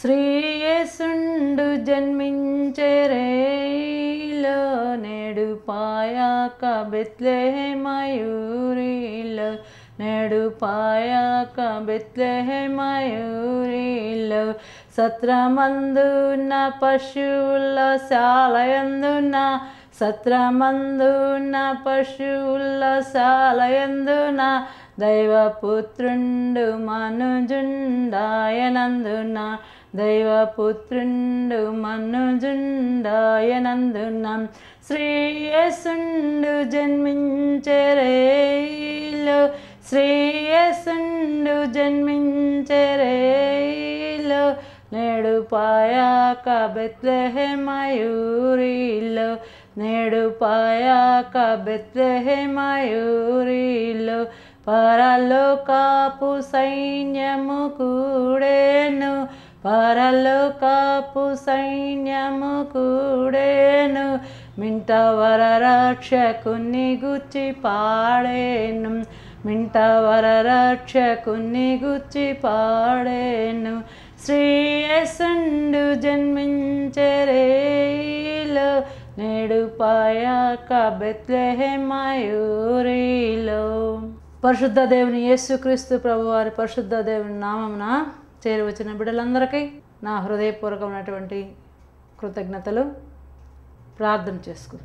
శ్రీయేసుండు జన్మించే రేలో నేడు పాయాక బెత్లెహేమయూరిలో నేడు పాయాక బెత్లెహేమయూరిలో సత్రమందున పశువుల శాలయందున సత్రమందున పశువుల శాలయందున దైవపుత్రుండు మనుజుండాయనందున దైవపుత్రుండు మనుజుండాయనందున శ్రీయసుండు జన్మించరేలో శ్రీయసుండు జన్మించరేలో నేడు పాయాక బెత్లెహేమయూరిలో నేడు పాయాక బెత్లెహేమయూరిలో పరలోకాపు సైన్యము కూడేను పరలోకాపు సైన్యము కూడేను మింట వర రక్షకుని గుచ్చి పాడేను మింట వర రక్షకుని గుచ్చి పాడేను శ్రీయసుండు జన్మించరేలో నేడు పాయాక బెత్లెహేమయూరిలో పరిశుద్ధ దేవుని యేసుక్రీస్తు ప్రభు వారి పరిశుద్ధ దేవుని నామమున చేరి వచ్చిన బిడ్డలందరికీ నా హృదయపూర్వకమైనటువంటి కృతజ్ఞతలు ప్రార్థన చేసుకుందాం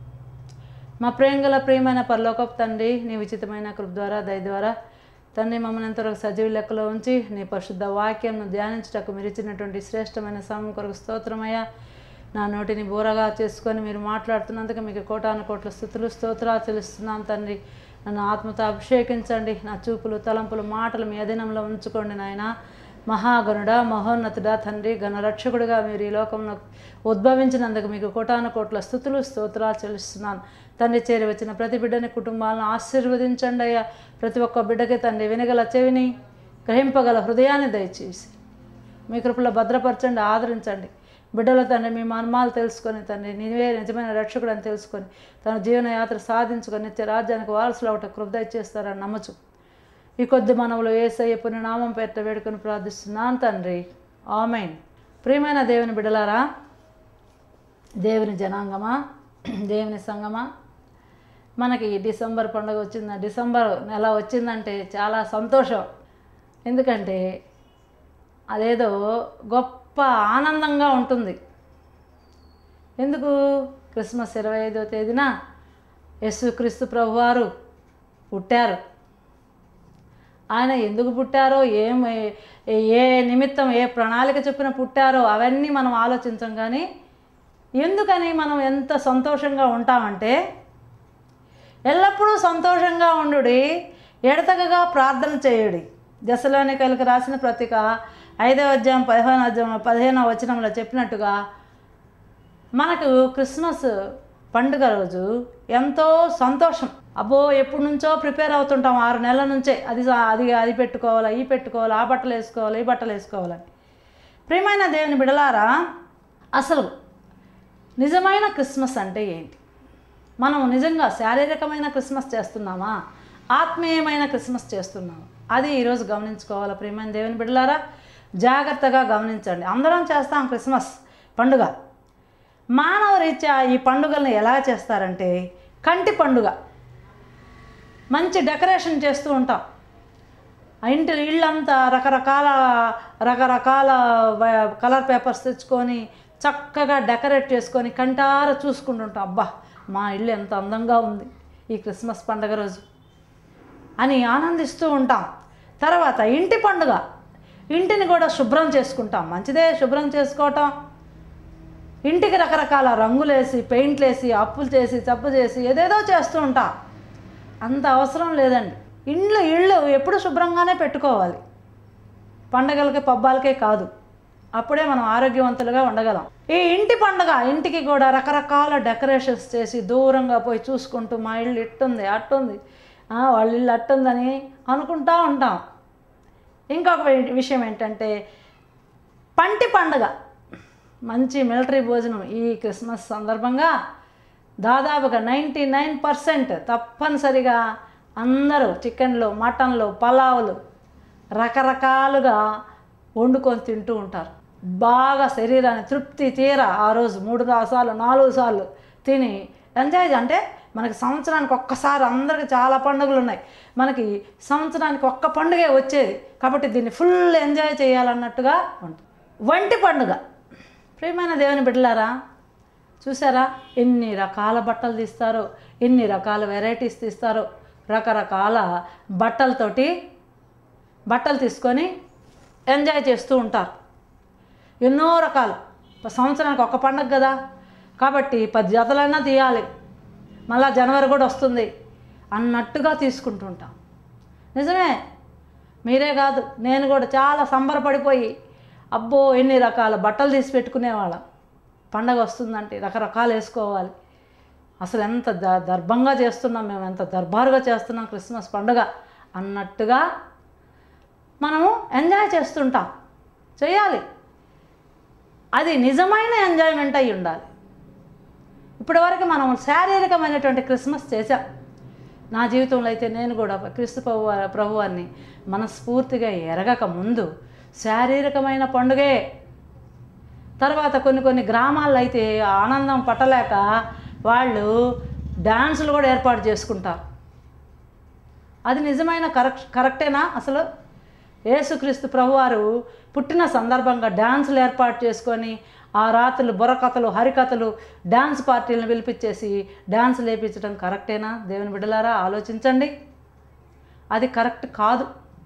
మా ప్రేంగల ప్రియమైన పరలోకపు తండ్రి నీ ఉచితమైన కృప ద్వారా దయ ద్వారా తండ్రి మమ్మల్ని ఎంతవరకు సజీవ లెక్కలో ఉంచి నీ పరిశుద్ధ వాక్యంను ధ్యానించటకు మీరు ఇచ్చినటువంటి శ్రేష్టమైన సమయం కొరకు స్తోత్రమయ్యా నా నోటిని బోరగా చేసుకొని మీరు మాట్లాడుతున్నందుకు మీకు కోటాను కోట్ల స్థుతులు స్తోత్రాలు చెల్లిస్తున్నాను తండ్రి నన్ను ఆత్మతో అభిషేకించండి నా చూపులు తలంపులు మాటలు మీ అధీనంలో ఉంచుకోండి నాయన మహాగణుడా మహోన్నతుడా తండ్రి గణరక్షకుడిగా మీరు ఈ లోకంలో ఉద్భవించినందుకు మీకు కోటాను కోట్ల స్థుతులు స్తోత్రాలు చెల్లిస్తున్నాను తండ్రి చేరి వచ్చిన ప్రతి బిడ్డని కుటుంబాలను ఆశీర్వదించండి అయ్యా ప్రతి ఒక్క బిడ్డకి తండ్రి వినగల చెవిని గ్రహింపగల హృదయాన్ని దయచేసి మీ కృపలో భద్రపరచండి ఆదరించండి బిడ్డల తండ్రి మీ మర్మాలు తెలుసుకొని తండ్రి నీవే నిజమైన రక్షకుడు అని తెలుసుకొని తన జీవనయాత్ర సాధించుకొని నిత్య రాజ్యానికి వారసులు అవట కృప దయచేస్తారని నమ్మచ్చు ఈ కొద్ది మనవులు ఏసయ్య పుణ్యనామం పెట్ట వేడుకొని ప్రార్థిస్తున్నాను తండ్రి ఆమెన్ ప్రియమైన దేవుని బిడలారా దేవుని జనాంగమా దేవుని సంగమా మనకి ఈ డిసెంబర్ పండుగ వచ్చింది డిసెంబర్ నెల వచ్చిందంటే చాలా సంతోషం ఎందుకంటే అదేదో గొప్ప ఆనందంగా ఉంటుంది ఎందుకు క్రిస్మస్ ఇరవై ఐదో తేదీన యేసుక్రీస్తు ప్రభువారు పుట్టారు ఆయన ఎందుకు పుట్టారో ఏం ఏ- ఏ నిమిత్తం ఏ ప్రణాళిక చొప్పున పుట్టారో అవన్నీ మనం ఆలోచించం కానీ ఎందుకని మనం ఎంత సంతోషంగా ఉంటామంటే ఎల్లప్పుడూ సంతోషంగా ఉండుడి ఎడతగగా ప్రార్థన చేయుడి దశలోని కలికి రాసిన పత్రిక ఐదవ అధ్యాయం పదిహేను అధ్యాయం పదిహేనవ వచనంలో చెప్పినట్టుగా మనకు క్రిస్మస్ పండుగ రోజు ఎంతో సంతోషం అబ్బో ఎప్పటి నుంచో ప్రిపేర్ అవుతుంటాం ఆరు నెలల నుంచే అది సా- అది అది పెట్టుకోవాలా ఈ పెట్టుకోవాలా ఆ బట్టలు వేసుకోవాలి ఈ బట్టలు వేసుకోవాలని ప్రియమైన దేవుని బిడలారా అసలు నిజమైన క్రిస్మస్ అంటే ఏంటి మనం నిజంగా శారీరకమైన క్రిస్మస్ చేస్తున్నామా ఆత్మీయమైన క్రిస్మస్ చేస్తున్నామా అది ఈరోజు గమనించుకోవాలి ప్రియమైన దేవుని బిడ్డలారా జాగ్రత్తగా గమనించండి అందరం చేస్తాం క్రిస్మస్ పండుగ మానవ రీత్యా ఈ పండుగలను ఎలా చేస్తారంటే కంటి పండుగ మంచి డెకరేషన్ చేస్తూ ఉంటాం ఆ ఇంటి ఇళ్ళంతా రకరకాల రకరకాల వ- కలర్ పేపర్స్ తెచ్చుకొని చక్కగా డెకరేట్ చేసుకొని కంటార చూసుకుంటుంటాం అబ్బా మా ఇల్లు ఎంత అందంగా ఉంది ఈ క్రిస్మస్ పండగ రోజు అని ఆనందిస్తూ ఉంటాం తర్వాత ఇంటి పండుగ ఇంటిని కూడా శుభ్రం చేసుకుంటాం మంచిదే శుభ్రం చేసుకోవటం ఇంటికి రకరకాల రంగులేసి పెయింట్లు వేసి అప్పులు చేసి చప్పు చేసి ఏదేదో చేస్తూ ఉంటాం అంత అవసరం లేదండి ఇండ్లు ఇళ్ళు ఎప్పుడు శుభ్రంగానే పెట్టుకోవాలి పండగలకి పబ్బాలకే కాదు అప్పుడే మనం ఆరోగ్యవంతులుగా ఉండగలం ఈ ఇంటి పండుగ ఇంటికి కూడా రకరకాల డెకరేషన్స్ చేసి దూరంగా పోయి చూసుకుంటూ మా ఇల్లు ఇట్టుంది అట్టుంది ఆ, వాళ్ళ ఇల్లు అట్టుందని అనుకుంటా ఉంటాం ఇంకొక వి- విషయం ఏంటంటే పంటి పండుగ మంచి మిలిటరీ భోజనం ఈ క్రిస్మస్ సందర్భంగా దాదాపుగా నైంటీ నైన్ పర్సెంట్ తప్పనిసరిగా అందరూ చికెన్లు మటన్లు పలావులు రకరకాలుగా వండుకొని తింటూ ఉంటారు బాగా శరీరాన్ని తృప్తి తీర ఆ రోజు మూడు సార్లు నాలుగు సార్లు తిని ఎంజాయ్ అంటే మనకి సంవత్సరానికి ఒక్కసారి అందరికి చాలా పండుగలు ఉన్నాయి మనకి సంవత్సరానికి ఒక్క పండుగే వచ్చేది కాబట్టి దీన్ని ఫుల్ ఎంజాయ్ చేయాలన్నట్టుగా ఉంటుంది వంటి పండుగ ప్రియమైన దేవుని బిడ్డలారా చూసారా ఎన్ని రకాల బట్టలు తీస్తారో ఎన్ని రకాల వెరైటీస్ తీస్తారో రకరకాల బట్టలతోటి బట్టలు తీసుకొని ఎంజాయ్ చేస్తూ ఉంటారు ఎన్నో రకాలు సంవత్సరానికి ఒక పండగ కదా కాబట్టి పది జతలైనా తీయాలి మళ్ళా జనవరి కూడా వస్తుంది అన్నట్టుగా తీసుకుంటుంటాం నిజమే మీరే కాదు నేను కూడా చాలా సంబరపడిపోయి అబ్బో ఎన్ని రకాల బట్టలు తీసి పెట్టుకునేవాళ్ళం పండగ వస్తుందంటే రకరకాలు వేసుకోవాలి అసలు ఎంత ద దర్భంగా చేస్తున్నాం మేము ఎంత దర్బారుగా చేస్తున్నాం క్రిస్మస్ పండుగ అన్నట్టుగా మనము ఎంజాయ్ చేస్తుంటాం చేయాలి అది నిజమైన ఎంజాయ్మెంట్ అయి ఉండాలి ఇప్పటివరకు మనం శారీరకమైనటువంటి క్రిస్మస్ చేశాం నా జీవితంలో అయితే నేను కూడా క్రీస్తు ప్రభు ప్రభువాన్ని మనస్ఫూర్తిగా ఎరగక ముందు శారీరకమైన పండుగే తర్వాత కొన్ని కొన్ని గ్రామాల్లో అయితే ఆనందం పట్టలేక వాళ్ళు డ్యాన్సులు కూడా ఏర్పాటు చేసుకుంటారు అది నిజమైన కరెక్ట్ కరెక్టేనా అసలు యేసుక్రీస్తు ప్రభువారు పుట్టిన సందర్భంగా డ్యాన్సులు ఏర్పాటు చేసుకొని ఆ రాత్రులు బుర్రకథలు హరికథలు డ్యాన్స్ పార్టీలను పిలిపించేసి డ్యాన్స్ లేపించడం కరెక్టేనా దేవుని బిడ్డలారా ఆలోచించండి అది కరెక్ట్ కాదు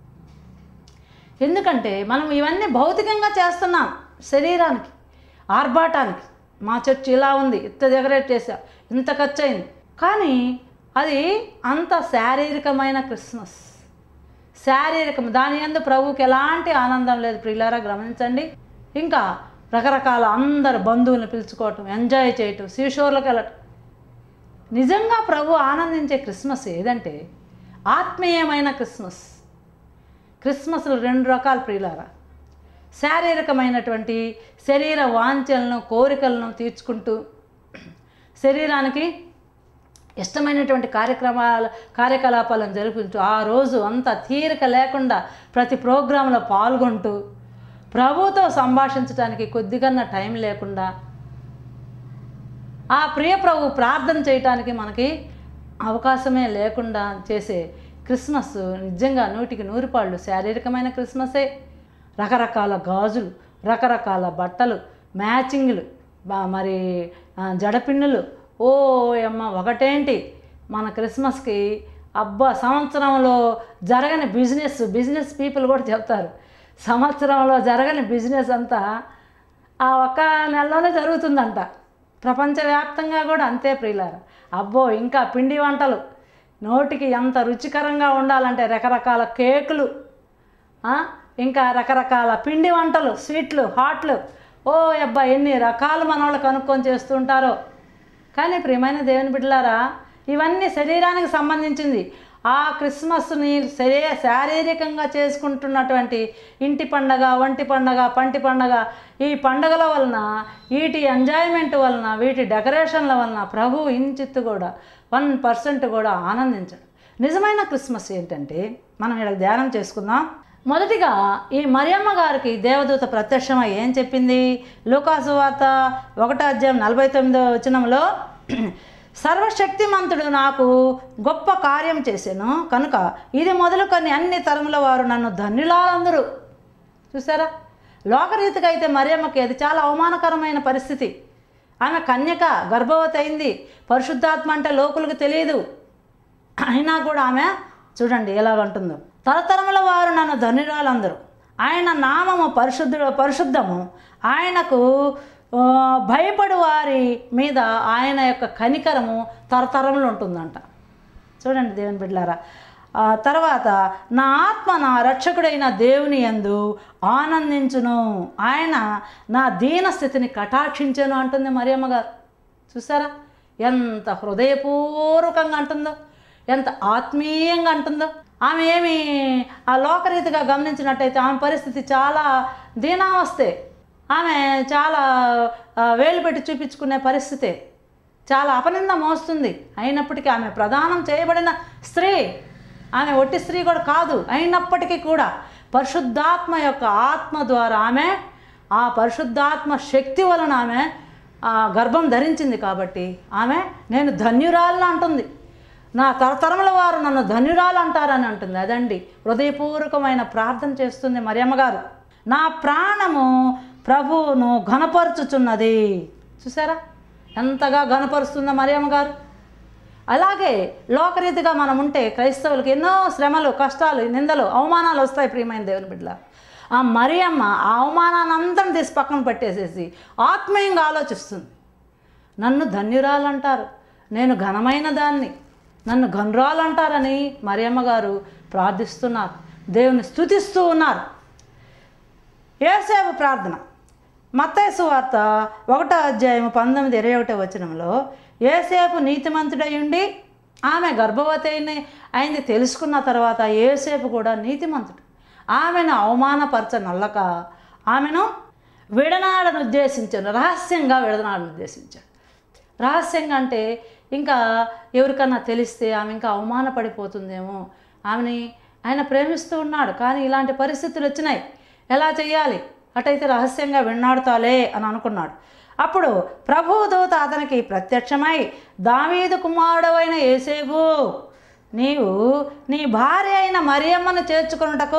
ఎందుకంటే మనం ఇవన్నీ భౌతికంగా చేస్తున్నాం శరీరానికి ఆర్భాటానికి మా చర్చ్ ఇలా ఉంది ఇంత డెకరేట్ చేసా ఇంత ఖర్చు అయింది కానీ అది అంత శారీరకమైన క్రిస్మస్ శారీరకం దాని అందు ప్రభువుకి ఎలాంటి ఆనందం లేదు ప్రియులారా గమనించండి ఇంకా రకరకాల అందరు బంధువులను పిలుచుకోవటం ఎంజాయ్ చేయటం సీషోర్లకు వెళ్ళటం నిజంగా ప్రభు ఆనందించే క్రిస్మస్ ఏదంటే ఆత్మీయమైన క్రిస్మస్ క్రిస్మస్లు రెండు రకాల ప్రియులారా శారీరకమైనటువంటి శరీర వాంఛలను కోరికలను తీర్చుకుంటూ శరీరానికి ఇష్టమైనటువంటి కార్యక్రమాల కార్యకలాపాలను జరుపుకుంటూ ఆ రోజు అంత తీరిక లేకుండా ప్రతి ప్రోగ్రాంలో పాల్గొంటూ ప్రభుతో సంభాషించడానికి కొద్దిగన్న టైం లేకుండా ఆ ప్రియ ప్రభు ప్రార్థన చేయటానికి మనకి అవకాశమే లేకుండా చేసే క్రిస్మస్ నిజంగా నూటికి నూరు పాళ్ళు శారీరకమైన క్రిస్మసే రకరకాల గాజులు రకరకాల బట్టలు మ్యాచింగ్లు బా- మరి ఆ, జడపిన్నులు ఓ అమ్మ ఒకటేంటి మన క్రిస్మస్కి అబ్బా సంవత్సరంలో జరగని బిజినెస్ బిజినెస్ పీపుల్ కూడా చెప్తారు సంవత్సరంలో జరగని బిజినెస్ అంతా ఆ ఒక్క నెలలోనే జరుగుతుందంట ప్రపంచవ్యాప్తంగా కూడా అంతే ప్రియులారు అబ్బో ఇంకా పిండి వంటలు నోటికి ఎంత రుచికరంగా ఉండాలంటే రకరకాల కేకులు ఆ, ఇంకా రకరకాల పిండి వంటలు స్వీట్లు హాట్లు ఓ అబ్బా ఎన్ని రకాలు మనవాళ్ళు కనుక్కొని చేస్తుంటారో కానీ ప్రియమైన దేవుని బిడ్డలారా ఇవన్నీ శరీరానికి సంబంధించింది ఆ క్రిస్మస్ని శరీ శారీరకంగా చేసుకుంటున్నటువంటి ఇంటి పండగ వంటి పండగ పంటి పండగ ఈ పండగల వలన వీటి ఎంజాయ్మెంట్ వలన వీటి డెకరేషన్ల వలన ప్రభు ఇంచిత్తు కూడా వన్ పర్సెంట్ కూడా ఆనందించడు నిజమైన క్రిస్మస్ ఏంటంటే మనం ఇక్కడ ధ్యానం చేసుకుందాం మొదటిగా ఈ మరియమ్మ గారికి దేవదూత ప్రత్యక్షమై ఏం చెప్పింది లూకాసు వార్త ఒకటో అధ్యాయం నలభై తొమ్మిదో వచనంలో సర్వశక్తిమంతుడు నాకు గొప్ప కార్యం చేశాను కనుక ఇది మొదలుకొని అన్ని తరముల వారు నన్ను ధన్యులాలందరూ చూసారా లోకరీతిగా అయితే మరియమ్మకి అది చాలా అవమానకరమైన పరిస్థితి ఆమె కన్యక గర్భవతి అయింది పరిశుద్ధాత్మ అంటే లోకులకు తెలియదు అయినా కూడా ఆమె చూడండి ఎలాగంటుందో తరతరముల వారు నన్ను ధనురాలందరూ ఆయన నామము పరిశుద్ధుడు పరిశుద్ధము ఆయనకు ఆ, భయపడు వారి మీద ఆయన యొక్క కనికరము తరతరములు ఉంటుందంట చూడండి దేవుని బిడ్డలారా ఆ తర్వాత నా ఆత్మ నా రక్షకుడైన దేవుని యందు ఆనందించును ఆయన నా దీన స్థితిని కటాక్షించను అంటుంది మరియమ్మ గారు చూసారా ఎంత హృదయపూర్వకంగా అంటుందో ఎంత ఆత్మీయంగా అంటుందో ఆమె ఏమి ఆ లోకరీతిగా గమనించినట్టయితే ఆమె పరిస్థితి చాలా దీనావస్థే ఆమె చాలా ఆ, వేలు పెట్టి చూపించుకునే పరిస్థితే చాలా అపనింద మోస్తుంది అయినప్పటికీ ఆమె ప్రదానం చేయబడిన స్త్రీ ఆమె ఒట్టి స్త్రీ కూడా కాదు అయినప్పటికీ కూడా పరిశుద్ధాత్మ యొక్క ఆత్మ ద్వారా ఆమె ఆ పరిశుద్ధాత్మ శక్తి వలన ఆమె ఆ గర్భం ధరించింది కాబట్టి ఆమె నేను ధన్యురాలను అంటుంది నా తరతరముల వారు నన్ను ధన్యురాలు అంటారని అంటుంది అదండి హృదయపూర్వకమైన ప్రార్థన చేస్తుంది మరియమ్మ గారు నా ప్రాణము ప్రభువును ఘనపరుచుచున్నది చూసారా ఎంతగా ఘనపరుస్తుందో మరియమ్మ గారు అలాగే లోకరీతిగా మనం ఉంటే క్రైస్తవులకు ఎన్నో శ్రమలు కష్టాలు నిందలు అవమానాలు వస్తాయి ప్రియమైన దేవుని బిడ్డల ఆ మరియమ్మ ఆ అవమానాన్ని అంతా తీసి పక్కన పెట్టేసేసి ఆత్మీయంగా ఆలోచిస్తుంది నన్ను ధన్యురాలు అంటారు నేను ఘనమైన దాన్ని నన్ను ఘనురాలు అంటారని మరియమ్మ గారు ప్రార్థిస్తున్నారు దేవుని స్తుతిస్తూ ఉన్నారు ఏసేపు ప్రార్థన మత్తైసు వార్త ఒకటో అధ్యాయం పంతొమ్మిది ఇరవై ఒకటో వచనంలో ఏసేపు నీతిమంతుడై ఉండి ఆమె గర్భవతి అయిన అయింది తెలుసుకున్న తర్వాత ఏసేపు కూడా నీతిమంతుడు ఆమెను అవమానపరచ నల్లక ఆమెను విడనాడను ఉద్దేశించాను రహస్యంగా విడనాడను ఉద్దేశించాడు రహస్యంగా అంటే ఇంకా ఎవరికన్నా తెలిస్తే ఆమె ఇంకా అవమానపడిపోతుందేమో ఆమెని ఆయన ప్రేమిస్తూ ఉన్నాడు కానీ ఇలాంటి పరిస్థితులు వచ్చినాయి ఎలా చేయాలి అటైతే రహస్యంగా విన్నాడుతాలే అని అనుకున్నాడు అప్పుడు ప్రభుదూత అతనికి ప్రత్యక్షమై దావీదు కుమారుడవైన ఏసేపు నీవు నీ భార్య అయిన మరియమ్మను చేర్చుకొనుటకు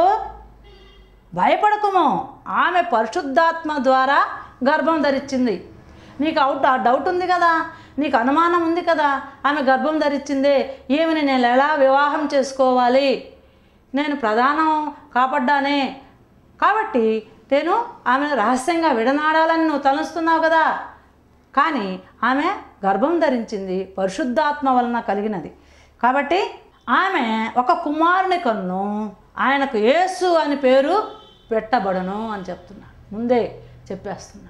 భయపడకుము ఆమె పరిశుద్ధాత్మ ద్వారా గర్భం ధరించింది నీకు అవుట్ ఆ డౌట్ ఉంది కదా నీకు అనుమానం ఉంది కదా ఆమె గర్భం ధరించిందే ఈమెని నేను ఎలా వివాహం చేసుకోవాలి నేను ప్రధానం కాపాడ్డానే కాబట్టి నేను ఆమెను రహస్యంగా విడనాడాలని నువ్వు తలుస్తున్నావు కదా కానీ ఆమె గర్భం ధరించింది పరిశుద్ధాత్మ వలన కలిగినది కాబట్టి ఆమె ఒక కుమారుని కన్ను ఆయనకు యేసు అని పేరు పెట్టబడను అని చెప్తున్నాడు ముందే చెప్పేస్తున్నాడు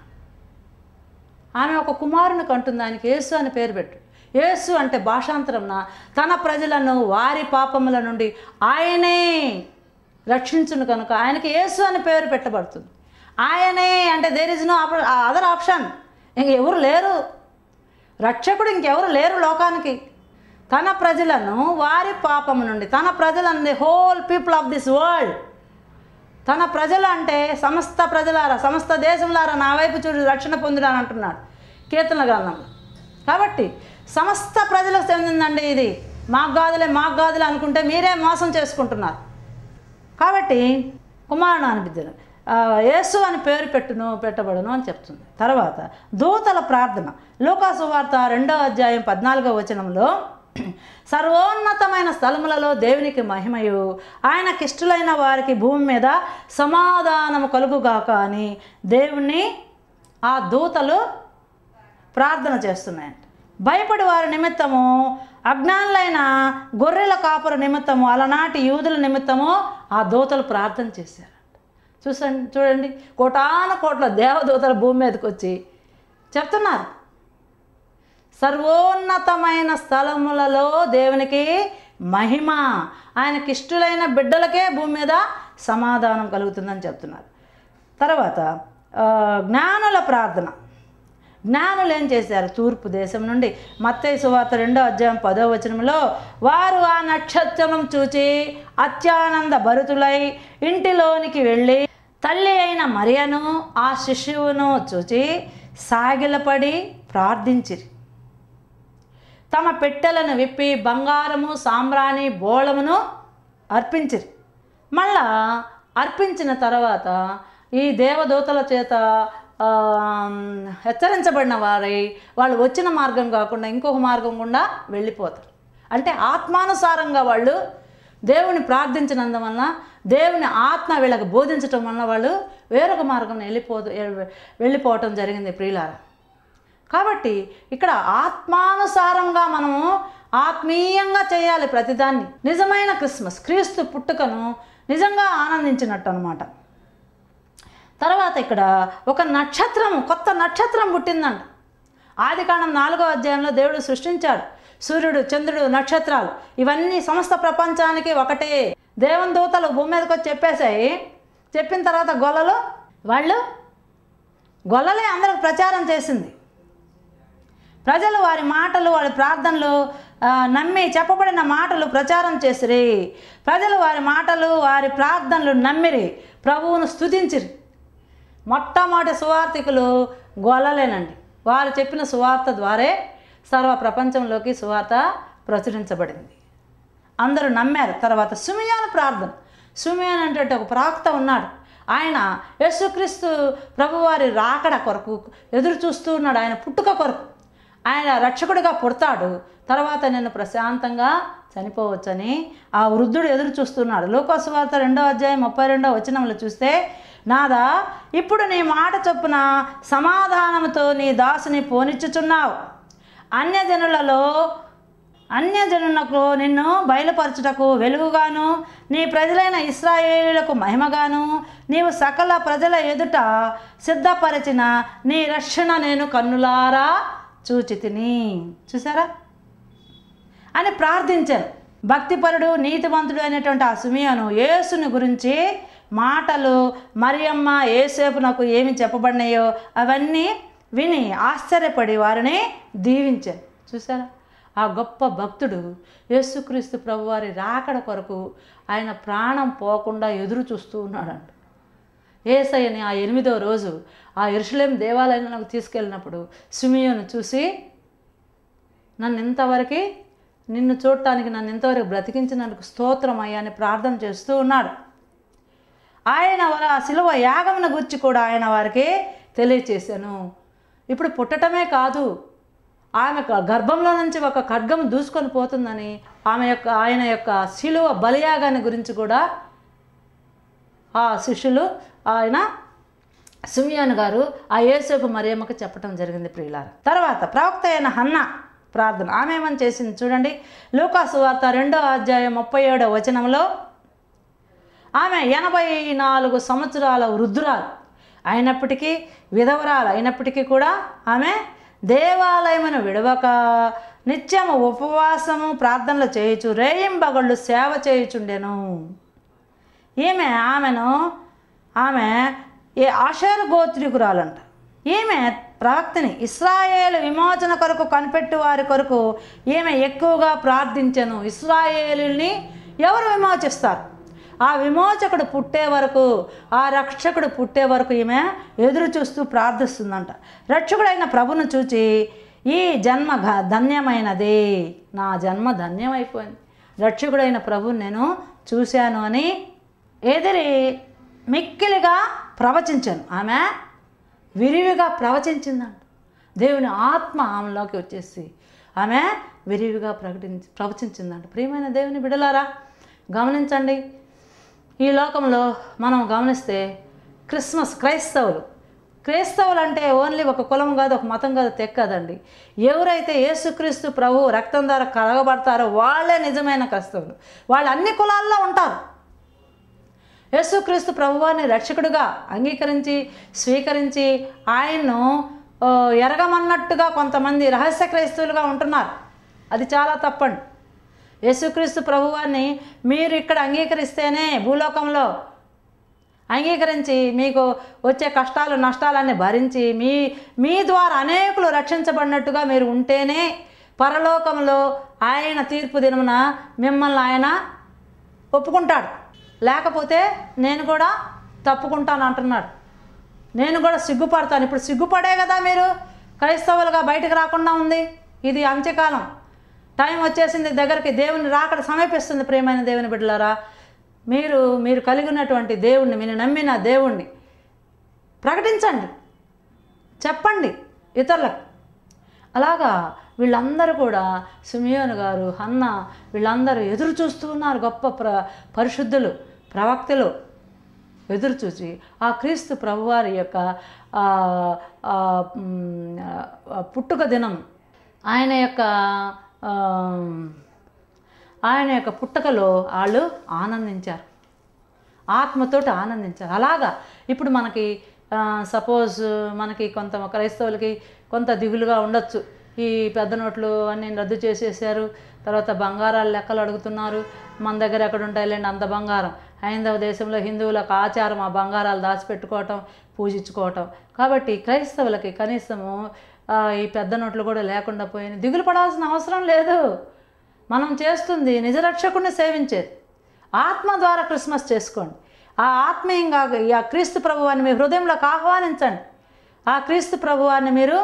ఆమె ఒక కుమారుని కంటుంది ఆయనకి యేసు అని పేరు పెట్టు యేసు అంటే భాషాంతరంన తన ప్రజలను వారి పాపముల నుండి ఆయనే రక్షించును కనుక ఆయనకి యేసు అని పేరు పెట్టబడుతుంది ఆయనే అంటే there is no other option ఇంక ఎవరు లేరు రక్షకుడు ఇంకెవరు లేరు లోకానికి తన ప్రజలను వారి పాపము నుండి తన ప్రజలను the whole people of this world తన ప్రజలు అంటే సమస్త ప్రజలారా సమస్త దేశంలారా నా వైపు చూడు రక్షణ పొందుడాని అంటున్నాడు కీర్తన గ్రంథంలో కాబట్టి సమస్త ప్రజలకు చెందిందండి ఇది మాకు గాదులే మాకు గాదులే అనుకుంటే మీరే మోసం చేసుకుంటున్నారు కాబట్టి కుమారుడు అనిపిద్దరు యేసు అని పేరు పెట్టును పెట్టబడును అని చెప్తుంది తర్వాత దూతల ప్రార్థన లూకాసు వార్త రెండో అధ్యాయం పద్నాలుగో వచనంలో సర్వోన్నతమైన స్థలములలో దేవునికి మహిమయు ఆయనకిష్టులైన వారికి భూమి మీద సమాధానము కలుగుగాక అని దేవుణ్ణి ఆ దూతలు ప్రార్థన చేస్తున్నాయంట భయపడి వారి నిమిత్తము అజ్ఞానులైన గొర్రెల కాపుర నిమిత్తము అలనాటి యూదుల నిమిత్తము ఆ దూతలు ప్రార్థన చేశారంట చూసండి చూడండి కోటాను కోట్ల దేవదూతల భూమి మీదకి వచ్చి చెప్తున్నారు సర్వోన్నతమైన స్థలములలో దేవునికి మహిమ ఆయనకి ఇష్టలైన బిడ్డలకే భూమి మీద సమాధానం కలుగుతుందని చెప్తున్నారు తర్వాత ఆ, జ్ఞానుల ప్రార్థన జ్ఞానులు ఏం చేశారు తూర్పు దేశం నుండి మత్తయి సువార్త రెండో అధ్యాయం పదో వచనంలో వారు ఆ నక్షత్రం చూచి అత్యానంద భరితులై ఇంటిలోనికి వెళ్ళి తల్లి అయిన మరియను ఆ శిశువును చూచి సాగిలపడి ప్రార్థించిరి తమ పెట్టెలను విప్పి బంగారము సాంబ్రాణి బోళమును అర్పించిరి మళ్ళా అర్పించిన తర్వాత ఈ దేవదూతల చేత ఆ, హెచ్చరించబడిన వారై వాళ్ళు వచ్చిన మార్గం కాకుండా ఇంకొక మార్గం గుండా వెళ్ళిపోతారు అంటే ఆత్మానుసారంగా వాళ్ళు దేవుని ప్రార్థించినందువలన దేవుని ఆత్మ వీళ్ళకి బోధించటం వలన వాళ్ళు వేరొక మార్గం వెళ్ళిపో వెళ్ళిపోవటం జరిగింది ప్రియులారా కాబట్టి ఇక్కడ ఆత్మానుసారంగా మనము ఆత్మీయంగా చేయాలి ప్రతిదాన్ని నిజమైన క్రిస్మస్ క్రీస్తు పుట్టుకను నిజంగా ఆనందించినట్టు అనమాట తర్వాత ఇక్కడ ఒక నక్షత్రం కొత్త నక్షత్రం పుట్టిందంట ఆది కాండం నాలుగో అధ్యాయంలో దేవుడు సృష్టించాడు సూర్యుడు చంద్రుడు నక్షత్రాలు ఇవన్నీ సమస్త ప్రపంచానికి ఒకటే దేవన్ దూతలు భూమి మీదకి వచ్చి చెప్పేశాయి చెప్పిన తర్వాత గొల్లలు వాళ్ళు గొల్లలే అందరికి ప్రచారం చేసింది ప్రజలు వారి మాటలు వారి ప్రార్థనలు ఆ, నమ్మి చెప్పబడిన మాటలు ప్రచారం చేసిరి ప్రజలు వారి మాటలు వారి ప్రార్థనలు నమ్మిరి ప్రభువును స్తుతించిరి మొట్టమొదటి సువార్థికులు గొల్లలేనండి వారు చెప్పిన సువార్త ద్వారే సర్వ ప్రపంచంలోకి సువార్త ప్రచురించబడింది అందరూ నమ్మారు తర్వాత సుమియాన ప్రార్థన సుమియాన్ అంటే ఒక ప్రాక్త ఉన్నాడు ఆయన యేసుక్రీస్తు ప్రభువారి రాకడ కొరకు ఎదురు చూస్తూ ఉన్నాడు ఆయన పుట్టుక కొరకు ఆయన రక్షకుడిగా పుడతాడు తర్వాత నేను ప్రశాంతంగా చనిపోవచ్చని ఆ వృద్ధుడు ఎదురు చూస్తున్నాడు లోకోసువార్త రెండో అధ్యాయం ముప్పై రెండో వచనంలో చూస్తే నాదా ఇప్పుడు నీ మాట చొప్పున సమాధానంతో నీ దాసుని పోనిచ్చుచున్నావు అన్యజనులలో అన్యజనులకు నిన్ను బయలుపరచుటకు వెలుగుగాను నీ ప్రజలైన ఇస్రాయేలులకు మహిమగాను నీవు సకల ప్రజల ఎదుట సిద్ధపరిచిన నీ రక్షణ నేను కన్నులారా చూచితిని చూసారా అని ప్రార్థించాను భక్తిపరుడు నీతివంతుడు అయినటువంటి ఆ సుమియను యేసుని గురించి మాటలు మరియమ్మ ఏసేపు నాకు ఏమి చెప్పబడినాయో అవన్నీ విని ఆశ్చర్యపడి వారిని దీవించాను చూసారా ఆ గొప్ప భక్తుడు యేసుక్రీస్తు ప్రభువారి రాకడ కొరకు ఆయన ప్రాణం పోకుండా ఎదురు చూస్తూ ఉన్నాడంట ఏసయ్యని ఆ ఎనిమిదో రోజు ఆ ఎరుసలేం దేవాలయంలోకి తీసుకెళ్ళినప్పుడు సుమియోను చూసి నన్ను ఇంతవరకు నిన్ను చూడటానికి నన్ను ఇంతవరకు బ్రతికించినందుకు స్తోత్రం అయ్యా అని ప్రార్థన చేస్తూ ఉన్నాడు ఆయన వారి ఆ శిలువ యాగమును గురించి కూడా ఆయన వారికి తెలియచేశాను ఇప్పుడు పుట్టటమే కాదు ఆమె క- గర్భంలో నుంచి ఒక ఖడ్గం దూసుకొని పోతుందని ఆమె యొక్క ఆయన యొక్క శిలువ బలియాగాన్ని గురించి కూడా ఆ శిష్యులు ఆయన సుమియాన్ గారు ఆ యేసుకు మరియమ్మకు చెప్పడం జరిగింది ప్రియులార తర్వాత ప్రవక్త అయిన హన్న ప్రార్థన ఆమె ఏమని చేసింది చూడండి లూకాసు వార్త రెండో అధ్యాయం ముప్పై ఏడో వచనంలో ఆమె ఎనభై నాలుగు సంవత్సరాల వృద్ధురాలు అయినప్పటికీ విధవరాలు అయినప్పటికీ కూడా ఆమె దేవాలయమును విడవక నిత్యము ఉపవాసము ప్రార్థనలు చేయుచు రేయింబగళ్ళు సేవ చేయుచుండెను ఈమె ఆమెను ఆమె ఏ ఆషారు గోత్రికురాలంట ఈమె ప్రవక్తని ఇస్రాయేలు విమోచన కొరకు కనిపెట్టి వారి కొరకు ఈమె ఎక్కువగా ప్రార్థించను ఇస్రాయేలుని ఎవరు విమోచిస్తారు ఆ విమోచకుడు పుట్టే వరకు ఆ రక్షకుడు పుట్టే వరకు ఈమె ఎదురు చూస్తూ ప్రార్థిస్తుందంట రక్షకుడైన ప్రభును చూచి ఈ జన్మ ఘ- ధన్యమైనది నా జన్మ ధన్యమైపోయింది రక్షకుడైన ప్రభుని నేను చూశాను అని ఎదిరి మిక్కిలిగా ప్రవచించాను ఆమె విరివిగా ప్రవచించిందంట దేవుని ఆత్మ ఆమెలోకి వచ్చేసి ఆమె విరివిగా ప్రకటించి ప్రవచించిందంట ప్రియమైన దేవుని బిడలారా గమనించండి ఈ లోకంలో మనం గమనిస్తే క్రిస్మస్ క్రైస్తవులు క్రైస్తవులు అంటే ఓన్లీ ఒక కులం కాదు ఒక మతం కాదు తెక్కదండి ఎవరైతే యేసుక్రీస్తు ప్రభు రక్తం ద్వారా కలగబడతారో వాళ్ళే నిజమైన క్రైస్తవులు వాళ్ళు అన్ని కులాల్లో ఉంటారు యేసుక్రీస్తు ప్రభువాన్ని రక్షకుడిగా అంగీకరించి స్వీకరించి ఆయన్ను ఆ, ఎరగమన్నట్టుగా కొంతమంది రహస్య క్రైస్తవులుగా ఉంటున్నారు అది చాలా తప్పండి యేసుక్రీస్తు ప్రభువాన్ని మీరు ఇక్కడ అంగీకరిస్తేనే భూలోకంలో అంగీకరించి మీకు వచ్చే కష్టాలు నష్టాలన్నీ భరించి మీ మీ ద్వారా అనేకులు రక్షించబడినట్టుగా మీరు ఉంటేనే పరలోకంలో ఆయన తీర్పు దినమున మిమ్మల్ని ఆయన ఒప్పుకుంటాడు లేకపోతే నేను కూడా తప్పుకుంటాను అంటున్నాడు నేను కూడా సిగ్గుపడతాను ఇప్పుడు సిగ్గుపడే కదా మీరు క్రైస్తవులుగా బయటకు రాకుండా ఉంది ఇది అంత్యకాలం టైం వచ్చేసింది దగ్గరికి దేవుని రాకడ సమీపిస్తుంది ప్రేమైన దేవుని బిడ్డలారా మీరు మీరు కలిగి ఉన్నటువంటి దేవుణ్ణి మీరు నమ్మిన దేవుణ్ణి ప్రకటించండి చెప్పండి ఇతరులకు అలాగా వీళ్ళందరూ కూడా సుమియోను గారు హన్న వీళ్ళందరూ ఎదురు చూస్తూ ఉన్నారు గొప్ప ప్ర పరిశుద్ధులు ప్రవక్తలు ఎదురు చూసి ఆ క్రీస్తు ప్రభువారి యొక్క ఆ, ఆ, మ్, ఆ, పుట్టుక దినం ఆయన యొక్క ఆ, ఆయన యొక్క పుట్టుకలో వాళ్ళు ఆనందించారు ఆత్మతోటి ఆనందించారు అలాగా ఇప్పుడు మనకి సపోజ్ మనకి కొంత క్రైస్తవులకి కొంత దిగులుగా ఉండొచ్చు ఈ పెద్ద నోట్లు అన్నీ రద్దు చేసేసారు తర్వాత బంగారాలు లెక్కలు అడుగుతున్నారు మన దగ్గర ఎక్కడ ఉంటాయిలేండి అంత బంగారం హైందవ దేశంలో హిందువులకు ఆచారం ఆ బంగారాలు దాచిపెట్టుకోవటం పూజించుకోవటం కాబట్టి క్రైస్తవులకి కనీసము ఆ, ఈ పెద్ద నోట్లు కూడా లేకుండా పోయినాయి దిగులు పడాల్సిన అవసరం లేదు మనం చేస్తుంది నిజరక్షకుడిని సేవించేది ఆత్మ ద్వారా క్రిస్మస్ చేసుకోండి ఆ ఆత్మీయంగా ఆ క్రీస్తు ప్రభువాన్ని మీ హృదయంలోకి ఆహ్వానించండి ఆ క్రీస్తు ప్రభువాన్ని మీరు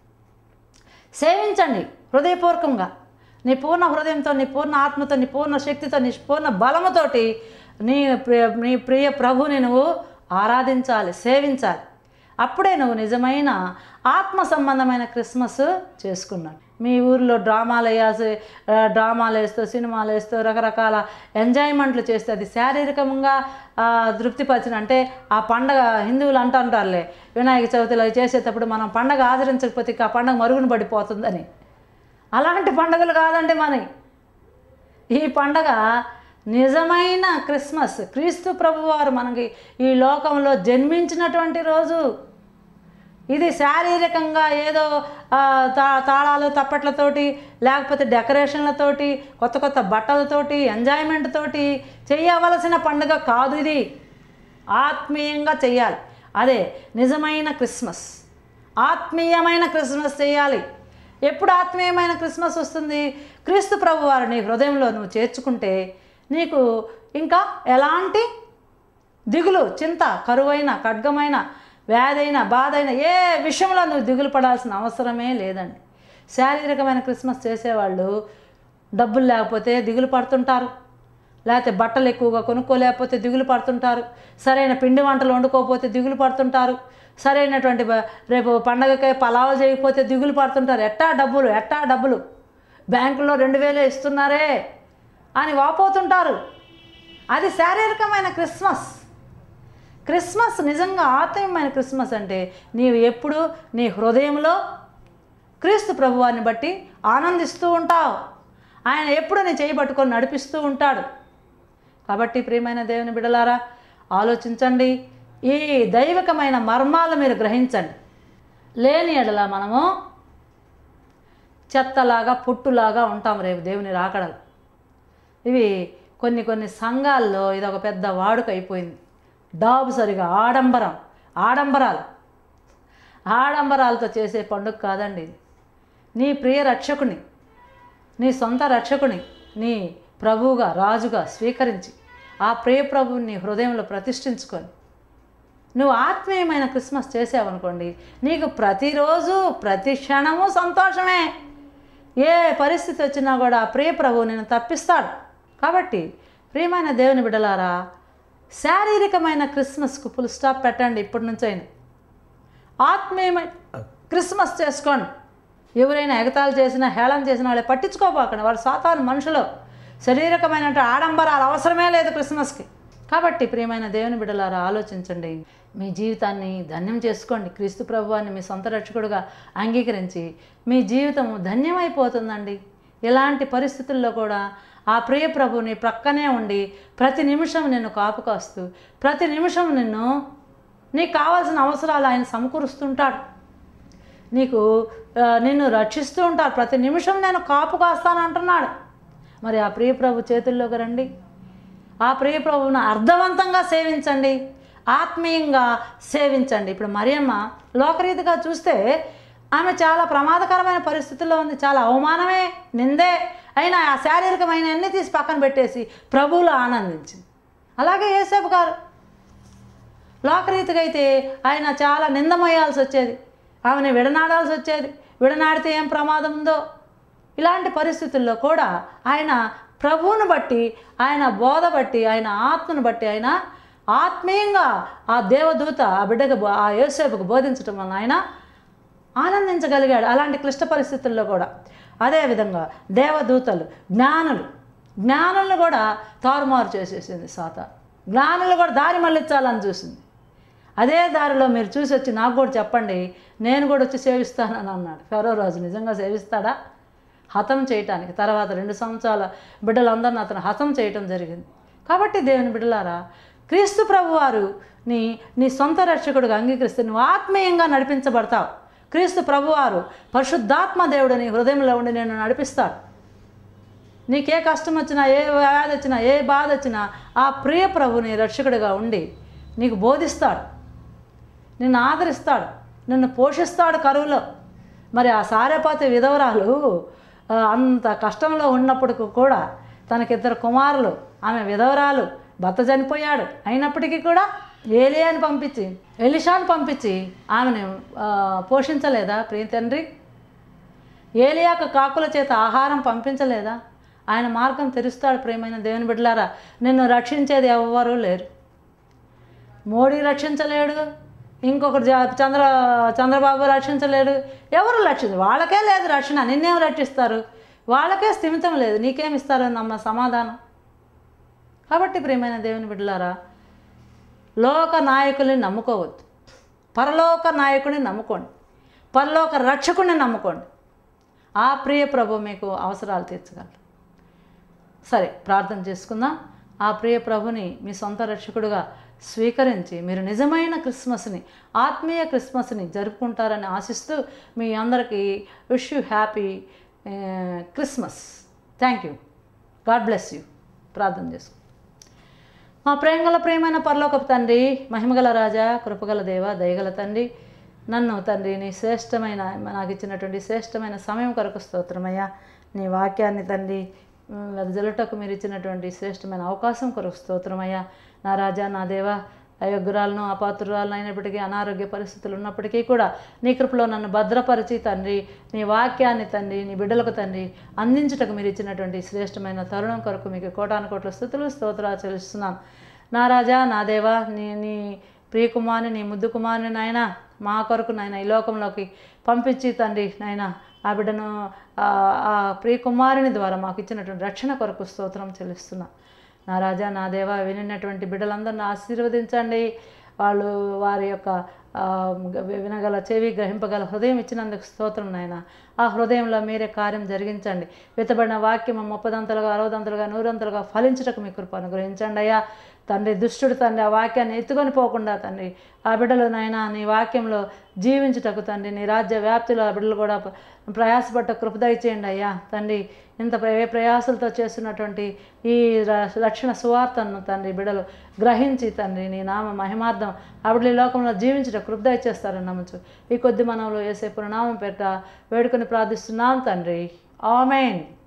సేవించండి హృదయపూర్వకంగా నీ పూర్ణ హృదయంతో నీ పూర్ణ ఆత్మతో నీ పూర్ణ శక్తితో నీ పూర్ణ బలముతోటి నీ ప్రియ నీ ప్రియ ప్రభుని నువ్వు ఆరాధించాలి సేవించాలి అప్పుడే నువ్వు నిజమైన ఆత్మ సంబంధమైన క్రిస్మస్ చేసుకున్నావు మీ ఊర్లో డ్రామాలు వేయాల్సి ఆ, డ్రామాలు వేస్తూ సినిమాలు వేస్తూ రకరకాల ఎంజాయ్మెంట్లు చేస్తే అది శారీరకంగా ఆ, తృప్తిపరిచిన అంటే ఆ పండగ హిందువులు అంటుంటారులే వినాయక చవితిలో చేసేటప్పుడు మనం పండగ ఆచరించకపోతే ఇక ఆ పండగ మరుగున పడిపోతుందని అలాంటి పండుగలు కాదండి మనకి ఈ పండగ నిజమైన క్రిస్మస్ క్రీస్తు ప్రభువారు మనకి ఈ లోకంలో జన్మించినటువంటి రోజు ఇది శారీరకంగా ఏదో ఆ, తా తాళాలు తప్పట్లతోటి లేకపోతే డెకరేషన్లతోటి కొత్త కొత్త బట్టలతోటి ఎంజాయ్మెంట్ తోటి చేయవలసిన పండుగ కాదు ఇది ఆత్మీయంగా చేయాలి అదే నిజమైన క్రిస్మస్ ఆత్మీయమైన క్రిస్మస్ చేయాలి ఎప్పుడు ఆత్మీయమైన క్రిస్మస్ వస్తుంది క్రీస్తు ప్రభు వారిని హృదయంలో నువ్వు చేర్చుకుంటే నీకు ఇంకా ఎలాంటి దిగులు చింత కరువైన ఖడ్గమైన వ్యాధైన బాధైన ఏ విషయంలో నువ్వు దిగులు పడాల్సిన అవసరమే లేదండి శారీరకమైన క్రిస్మస్ చేసేవాళ్ళు డబ్బులు లేకపోతే దిగులు పడుతుంటారు లేకపోతే బట్టలు ఎక్కువగా కొనుక్కోలేకపోతే దిగులు పడుతుంటారు సరైన పిండి వంటలు వండుకోకపోతే దిగులు పడుతుంటారు సరైనటువంటి బ- రేపు పండగకే పలావులు చేయకపోతే దిగులు పడుతుంటారు ఎట్టా డబ్బులు ఎట్టా డబ్బులు బ్యాంకులో రెండు వేలే ఇస్తున్నారే అని వాపోతుంటారు అది శారీరకమైన క్రిస్మస్ క్రిస్మస్ నిజంగా ఆత్మీయమైన క్రిస్మస్ అంటే నీవు ఎప్పుడు నీ హృదయంలో క్రీస్తు ప్రభువాన్ని బట్టి ఆనందిస్తూ ఉంటావు ఆయన ఎప్పుడు నీ చేయి పట్టుకొని నడిపిస్తూ ఉంటాడు కాబట్టి ప్రియమైన దేవుని బిడలారా ఆలోచించండి ఈ దైవికమైన మర్మాలు మీరు గ్రహించండి లేని ఎడల మనము చెత్తలాగా పుట్టులాగా ఉంటాం రేపు దేవుని రాకడలు ఇవి కొన్ని కొన్ని సంఘాల్లో ఇది ఒక పెద్ద వాడుక అయిపోయింది డాబు సరిగా ఆడంబరం ఆడంబరాలు ఆడంబరాలతో చేసే పండుగ కాదండి ఇది నీ ప్రియ రక్షకుని నీ సొంత రక్షకుని నీ ప్రభువుగా రాజుగా స్వీకరించి ఆ ప్రియ ప్రభువుని నీ హృదయంలో ప్రతిష్ఠించుకొని నువ్వు ఆత్మీయమైన క్రిస్మస్ చేసావనుకోండి నీకు ప్రతిరోజు ప్రతి క్షణము సంతోషమే ఏ పరిస్థితి వచ్చినా కూడా ఆ ప్రియ ప్రభువు నేను తప్పిస్తాడు కాబట్టి ప్రియమైన దేవుని బిడ్డలారా శారీరకమైన క్రిస్మస్కు ఫుల్ స్టాప్ పెట్టండి ఇప్పటి నుంచైనా ఆత్మీయమైన క్రిస్మస్ చేసుకోండి ఎవరైనా ఎగతాలు చేసినా హేళన చేసిన వాళ్ళే పట్టించుకోపోకండి వారు సాతాను మనుషులు శారీరకమైన ఆడంబరాలు అవసరమే లేదు క్రిస్మస్కి కాబట్టి ప్రియమైన దేవుని బిడ్డలారా ఆలోచించండి మీ జీవితాన్ని ధన్యం చేసుకోండి క్రీస్తు ప్రభువాన్ని మీ సొంత రక్షకుడుగా అంగీకరించి మీ జీవితం ధన్యమైపోతుందండి ఎలాంటి పరిస్థితుల్లో కూడా ఆ ప్రియ ప్రభుని ప్రక్కనే ఉండి ప్రతి నిమిషం నిన్ను కాపు కాస్తూ ప్రతి నిమిషం నిన్ను నీకు కావాల్సిన అవసరాలు ఆయన సమకూరుస్తుంటాడు నీకు ఆ, నిన్ను రక్షిస్తూ ఉంటారు ప్రతి నిమిషం నేను కాపు కాస్తాను అంటున్నాడు మరి ఆ ప్రియ ప్రభు చేతుల్లోకి రండి ఆ ప్రియ ప్రభువును అర్థవంతంగా సేవించండి ఆత్మీయంగా సేవించండి ఇప్పుడు మరియమ్మ లోకరీతిగా చూస్తే ఆమె చాలా ప్రమాదకరమైన పరిస్థితుల్లో ఉంది చాలా అవమానమే నిందే అయినా ఆ శారీరకమైన అన్ని తీసి పక్కన పెట్టేసి ప్రభువులో ఆనందించింది అలాగే యేసేపు గారు లోకరీతిగా అయితే ఆయన చాలా నిందమోయాల్సి వచ్చేది ఆమెను విడనాడాల్సి వచ్చేది విడనాడితే ఏం ప్రమాదం ఉందో ఇలాంటి పరిస్థితుల్లో కూడా ఆయన ప్రభువును బట్టి ఆయన బోధ బట్టి ఆయన ఆత్మను బట్టి ఆయన ఆత్మీయంగా ఆ దేవదూత ఆ బిడ్డకు బో- ఆ యోసేపుకు బోధించడం వలన ఆయన ఆనందించగలిగాడు అలాంటి క్లిష్ట పరిస్థితుల్లో కూడా అదేవిధంగా దేవదూతలు జ్ఞానులు జ్ఞానులను కూడా తారుమారు చేసేసింది సాత జ్ఞానులు కూడా దారి మళ్ళించాలని చూసింది అదే దారిలో మీరు చూసి వచ్చి నాకు కూడా చెప్పండి నేను కూడా వచ్చి సేవిస్తానని అన్నాడు ఫెరో రాజు నిజంగా సేవిస్తాడా హతం చేయటానికి తర్వాత రెండు సంవత్సరాల బిడ్డలందరిని అతను హతం చేయటం జరిగింది కాబట్టి దేవుని బిడ్డలారా క్రీస్తు ప్రభువారు నీ నీ సొంత రక్షకుడిగా అంగీకరిస్తే నువ్వు ఆత్మీయంగా నడిపించబడతావు క్రీస్తు ప్రభువారు పరిశుద్ధాత్మ దేవుడు నీ హృదయంలో ఉండి నేను నడిపిస్తాడు నీకే కష్టం వచ్చినా ఏ వ్యాధి వచ్చినా ఏ బాధ వచ్చినా ఆ ప్రియ ప్రభు నీ రక్షకుడిగా ఉండి నీకు బోధిస్తాడు నిన్ను ఆదరిస్తాడు నిన్ను పోషిస్తాడు కరువులో మరి ఆ సారేపాతి విధవరాలు ఆ, అంత కష్టంలో ఉన్నప్పటికీ కూడా తనకిద్దరు కుమారులు ఆమె విధవరాలు భర్త చనిపోయాడు అయినప్పటికీ కూడా ఏలియాని పంపించి ఎలిషాను పంపించి ఆమెను ఆ, పోషించలేదా ప్రియ తండ్రి ఏలియాక కాకుల చేత ఆహారం పంపించలేదా ఆయన మార్గం తెరుస్తాడు ప్రేమైన దేవుని బిడ్డలారా నిన్ను రక్షించేది ఎవ్వరూ లేరు మోడీ రక్షించలేడు ఇంకొకటి జా- చంద్ర చంద్రబాబు రక్షించలేడు ఎవరు రక్షించరు వాళ్ళకే లేదు రక్షణ నిన్నేం రక్షిస్తారు వాళ్ళకే స్థిమితం లేదు నీకేం ఇస్తారు నమ్మ సమాధానం కాబట్టి ప్రియమైన దేవుని బిడ్డలారా లోక నాయకుల్ని నమ్ముకోవద్దు పరలోక నాయకుడిని నమ్ముకోండి పరలోక రక్షకుడిని నమ్ముకోండి ఆ ప్రియ ప్రభు మీకు అవసరాలు తీర్చగలరు సరే ప్రార్థన చేసుకుందాం ఆ ప్రియ ప్రభుని మీ సొంత రక్షకుడుగా స్వీకరించి మీరు నిజమైన క్రిస్మస్ని ఆత్మీయ క్రిస్మస్ని జరుపుకుంటారని ఆశిస్తూ మీ అందరికీ wish you happy Christmas thank you God bless you ప్రార్థన చేసుకుందాం మా ప్రేమగల ప్రేమైన పరలోకపు తండ్రి మహిమగల రాజా కృపగల దేవ దయగల తండ్రి నన్ను తండ్రి నీ శ్రేష్టమైన నాకు ఇచ్చినటువంటి శ్రేష్టమైన సమయం కొరకు స్తోత్రమయ్యా నీ వాక్యాన్ని తండ్రి ఉమ్, వెదజల్లుటకు మీరు ఇచ్చినటువంటి శ్రేష్టమైన అవకాశం కొరకు స్తోత్రమయ్యా నా రాజా నా దేవ అయోగ్యురాలను అపాత్రురాలను అయినప్పటికీ అనారోగ్య పరిస్థితులు ఉన్నప్పటికీ కూడా నీ కృపలో నన్ను భద్రపరిచి తండ్రి నీ వాక్యాన్ని తండ్రి నీ బిడ్డలకు తండ్రి అందించుటకు మీరు ఇచ్చినటువంటి శ్రేష్టమైన తరుణం కొరకు మీకు కోటాను కోట్ల స్థుతులు స్తోత్రాలు చెల్లిస్తున్నాను నా రాజా నా దేవా నీ నీ ప్రియకుమారుని నీ ముద్దు కుమారుని నాయన మా కొరకు నాయన ఈ లోకంలోకి పంపించి తండ్రి నాయన ఆ బిడ్డను ఆ ఆ ప్రియకుమారుని ద్వారా మాకు ఇచ్చినటువంటి రక్షణ కొరకు స్తోత్రం చెల్లిస్తున్నా నా రాజా నా దేవా వినినటువంటి బిడ్డలందరిని ఆశీర్వదించండి వాళ్ళు వారి యొక్క ఆ, వినగల చెవి గ్రహింపగల హృదయం ఇచ్చినందుకు స్తోత్రం నాయన ఆ హృదయంలో మీరే కార్యం జరిగించండి విత్తబడిన వాక్యం ముప్పదంతలుగా అరవదంతలుగా నూరంతలుగా ఫలించుటకు మీ కృప అనుగ్రహించండి అయ్యా తండ్రి దుష్టుడు తండ్రి ఆ వాక్యాన్ని ఎత్తుకొని పోకుండా తండ్రి ఆ బిడ్డలు నాయన నీ వాక్యంలో జీవించుటకు తండ్రి నీ రాజ్య వ్యాప్తిలో ఆ బిడ్డలు కూడా ప్ర- ప్రయాసపడ్డ కృప దయచేయండి అయ్యా తండ్రి ఇంత ప్ర- ఏ ప్రయాసలతో చేస్తున్నటువంటి ఈ ర- రక్షణ సువార్తను తండ్రి బిడ్డలు గ్రహించి తండ్రి నీ నామ మహిమార్థం ఆవిడ ఈ లోకంలో జీవించుట కృప దయచేస్తారని నమ్మచ్చు ఈ కొద్ది మనలో వేసే పురనామం పెట్ట వేడుకొని ప్రార్థిస్తున్నాం తండ్రి ఆమెన్